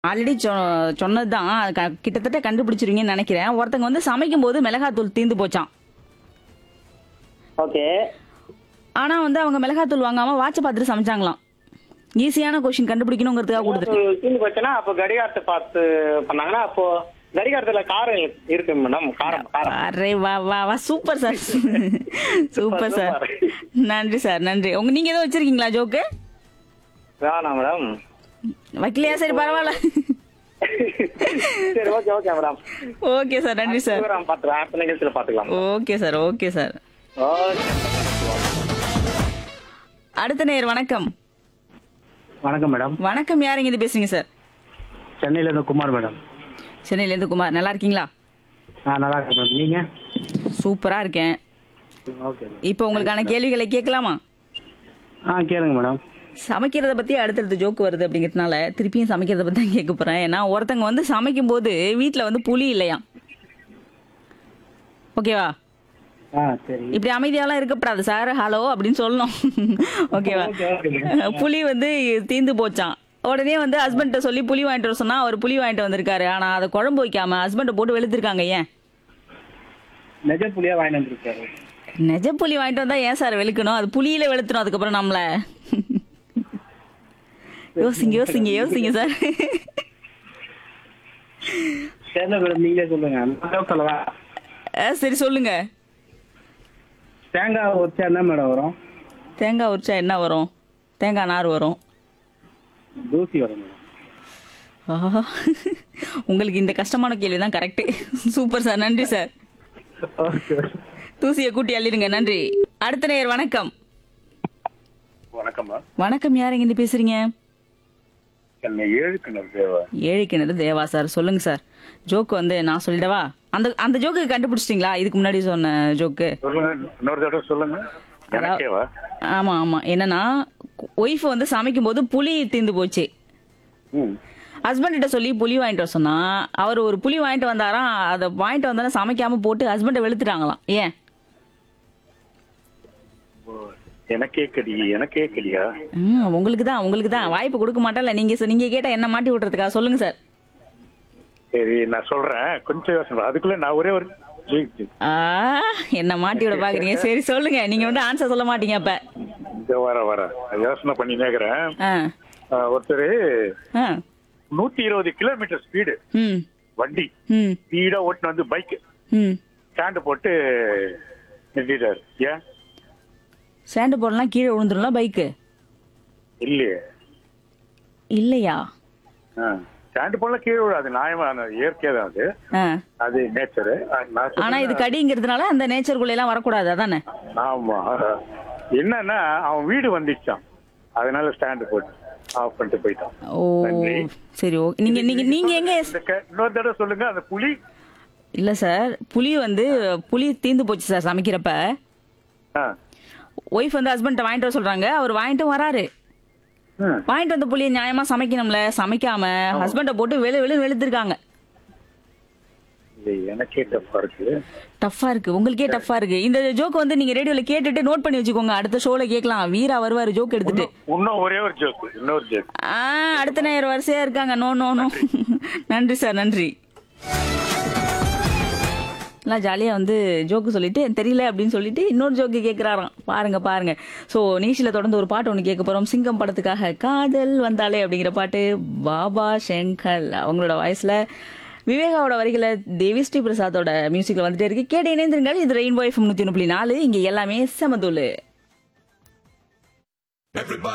Already சொ சொன்னது தான் கிட்டத்தட்ட கண்டுபிடிச்சிருவீங்கன்னு நினைக்கிறேன் ஒருத்தங்க வந்து சமைக்கும் போது மிளகாத்தூள் தீந்து போச்சான் ஓகே ஆனா வந்து அவங்க மிளகாத்தூள் வாங்காம வாட்சை பார்த்துட்டு சமைச்சாங்களாம் ஈஸியான கொஸ்டின் கண்டுபிடிக்கணுங்கிறதுக்காக கொடுத்துருக்கேன் தீந்து போச்சுன்னா அப்போ கடிகாரத்தை பார்த்து பண்ணாங்கன்னா அப்போ கடிகாரத்துல காரம் இருக்கு மேடம் காரம் காரம் அரே வா வா வா சூப்பர் சார் சூப்பர் சார் நன்றி சார் நன்றி உங்க நீங்க ஏதோ வச்சிருக்கீங்களா ஜோக்கு வேணாம் மேடம் வைக்கலையா சரி பரவாயில்ல சரி okay okay madam okay sir நன்றி சார் ப்ரோக்ராம் பார்த்துக்கலாம் அடுத்த நிகழ்ச்சியில் பார்த்துக்கலாம் okay sir okay sir okay அடுத்த நேர் வணக்கம் வணக்கம் மேடம் வணக்கம் யாருங்க இது பேசுறீங்க சார் சென்னையில இருந்து குமார் மேடம் சென்னையிலேருந்து குமார் நல்லா இருக்கீங்களா ஆ நல்லா இருக்கேன் மேடம் நீங்க சூப்பரா இருக்கேன் ஓகே இப்போ உங்களுக்கான கேள்விகளை கேட்கலாமா ஆ கேளுங்க மேடம் சமைக்கிறத பத்தி அடுத்தடுத்து ஜோக்கு வருது அப்படிங்கிறதுனால திருப்பியும் சமைக்கிறத பத்தி தான் கேட்க போறேன் ஏன்னா ஒருத்தங்க வந்து சமைக்கும் போது வீட்டுல வந்து புளி இல்லையா ஓகேவா ஆ சரி இப்படி அமைதியாலாம் இருக்கக்கூடாது சார் ஹலோ அப்படின்னு சொல்லணும் ஓகேவா புளி வந்து தீந்து போச்சான் உடனே வந்து ஹஸ்பண்ட்ட சொல்லி புளி வாங்கிட்டு வர சொன்னா அவர் புளி வாங்கிட்டு வந்திருக்காரு ஆனா அதை குழம்பு வைக்காம ஹஸ்பண்டை போட்டு வெளுத்திருக்காங்க ஏன் நெஜ புளியா வாங்கிட்டு வந்திருக்காரு நெஜ புளி வாங்கிட்டு வந்தா ஏன் சார் வெளுக்கணும் அது புளியில வெளுத்துரும் அதுக்கப்புறம் நம்மள யோசிங்க யோசிங்க யோசிங்க சார் தெரியல மேடம் நீங்களே சொல்லுங்க நான் சொல்லவா அஹ் சரி சொல்லுங்க தேங்காய் வச்சா என்ன மேடம் வரும் தேங்காய் உரிச்சா என்ன வரும் தேங்காய் நார் வரும் தூசி வரும் மேடம் ஆஹா. உங்களுக்கு இந்த கஷ்டமான கேள்வி தான் கரெக்ட் சூப்பர் சார் நன்றி சார் ஓகே தூசியை கூட்டி அள்ளிடுங்க நன்றி அடுத்த நேயர் வணக்கம் வணக்கம்மா வணக்கம் யாருங்க இருந்து பேசுறீங்க என்னை ஏழு கிணறு தேவா ஏழை கிணறு தேவா சார் சொல்லுங்க சார் ஜோக்கு வந்து நான் சொல்லிடவா அந்த அந்த ஜோக்கு கண்டுபிடிச்சிட்டிங்களா இதுக்கு முன்னாடி சொன்ன ஜோக்கு சொல்லுங்க இன்னொரு தடவை சொல்லுங்க எனக்கேவா ஆமா ஆமா என்னன்னா ஒய்ஃப் வந்து சமைக்கும் போது புளி தீந்து போச்சு ம் ஹஸ்பண்ட் கிட்ட சொல்லி புளி வாங்கிட்டு வர சொன்னா அவர் ஒரு புளி வாங்கிட்டு வந்தாராம் அதை வாங்கிட்டு வந்தாலும் சமைக்காம போட்டு ஹஸ்பண்டை வெளுத்துட்டாங்களாம் ஏன் ஓ, எனக்கே கடி எனக்கே கலியா ம், உங்களுக்கு தான் உங்களுக்கு தான் வாய்ப்பு கொடுக்க மாட்டேன்ல நீங்க சொ- நீங்க கேட்டா என்ன மாட்டி விட்டுறதுக்கா சொல்லுங்க சார் சரி நான் சொல்றேன் கொஞ்சம் யோசனை பண்ணு. அதுக்குள்ள நான் ஒரே ஒரு ஜெயிச்சு ஆ என்ன மாட்டி விட பாக்குறீங்க சரி சொல்லுங்க நீங்க வந்து ஆன்சர் சொல்ல மாட்டீங்க அப்ப இந்த வர வர யோசனை பண்ணி நேக்கிறேன் ஆ ஒருத்தர் ஆ நூத்தி இருபது கிலோமீட்டர் ஸ்பீடு ம் வண்டி ம் ஸ்பீடா ஓட்டுன்னு வந்து பைக் ம் ஸ்டாண்டு போட்டு நிறுத்திட்டாரு ஏன் ஸ்டாண்டு போடலாம் கீழே விழுந்துரும்ல பைக்கு இல்லையே இல்லையா ஸ்டாண்டு போடலாம் கீழே விடாது நியாயமான இயற்கை தான் அது ஆ அது நேச்சரு நான் ஆனா இது சொல்றது- கடிங்கிறதுனால அந்த நேச்சருக்குள்ள எல்லாம் வரக்கூடாது அதானே ஆமா என்னன்னா அவன் வீடு வந்துச்சான் அதனால ஸ்டாண்ட் போட்டு ஆஃப் பண்ணிட்டு போயிட்டான் ஓ நன்றி. சரி ஓகே நீங்க நீங்க நீங்க எங்க இந்த க- இன்னொரு தடவை சொல்லுங்க அந்த புலி இல்ல சார் புளி வந்து புளி தீந்து போச்சு சார் சமைக்கிறப்ப ஆ, ஒய்ஃப் வந்து ஹஸ்பண்ட வாங்கிட்டு வர சொல்றாங்க அவர் வாங்கிட்டு வராரு ம். வாங்கிட்டு வந்த புளியை நியாயமா சமைக்கணும்ல சமைக்காம ஹஸ்பண்ட போட்டு வெளு வெளு வெளுத்திருக்காங்க இது எனக்கே டஃப்பா இருக்கு டஃப்பா இருக்கு உங்களுக்கே டஃப்பா இருக்கு இந்த ஜோக் வந்து நீங்க ரேடியோல கேட்டுட்டு நோட் பண்ணி வச்சுக்கோங்க அடுத்த ஷோல கேட்கலாம் வீரா வருவாரு ஜோக் எடுத்துட்டு இன்னும் ஒரே ஒரு ஜோக் இன்னொரு ஜோக் ஆ அடுத்த நேரம் வரிசையா இருக்காங்க நோ நோ நோ நன்றி சார் நன்றி எல்லாம் ஜாலியாக வந்து ஜோக்கு சொல்லிட்டு தெரியல அப்படின்னு சொல்லிட்டு இன்னொரு ஜோக்கு கேட்குறாராம் பாருங்க பாருங்க ஸோ நிகழ்ச்சியில் தொடர்ந்து ஒரு பாட்டு ஒன்று கேட்க போகிறோம் சிங்கம் படத்துக்காக காதல் வந்தாலே அப்படிங்கிற பாட்டு பாபா ஷங்கர் அவங்களோட வாய்ஸில் விவேகாவோட வரிகளை தேவி ஸ்ரீ பிரசாத்தோட மியூசிக்கில் வந்துட்டே இருக்கு கேட்டு இணைந்திருங்கள் இது ரெயின்போ எஃப்எம் நூற்றி ஒன்று புள்ளி நாலு இங்கே எல்லாமே செமதூள்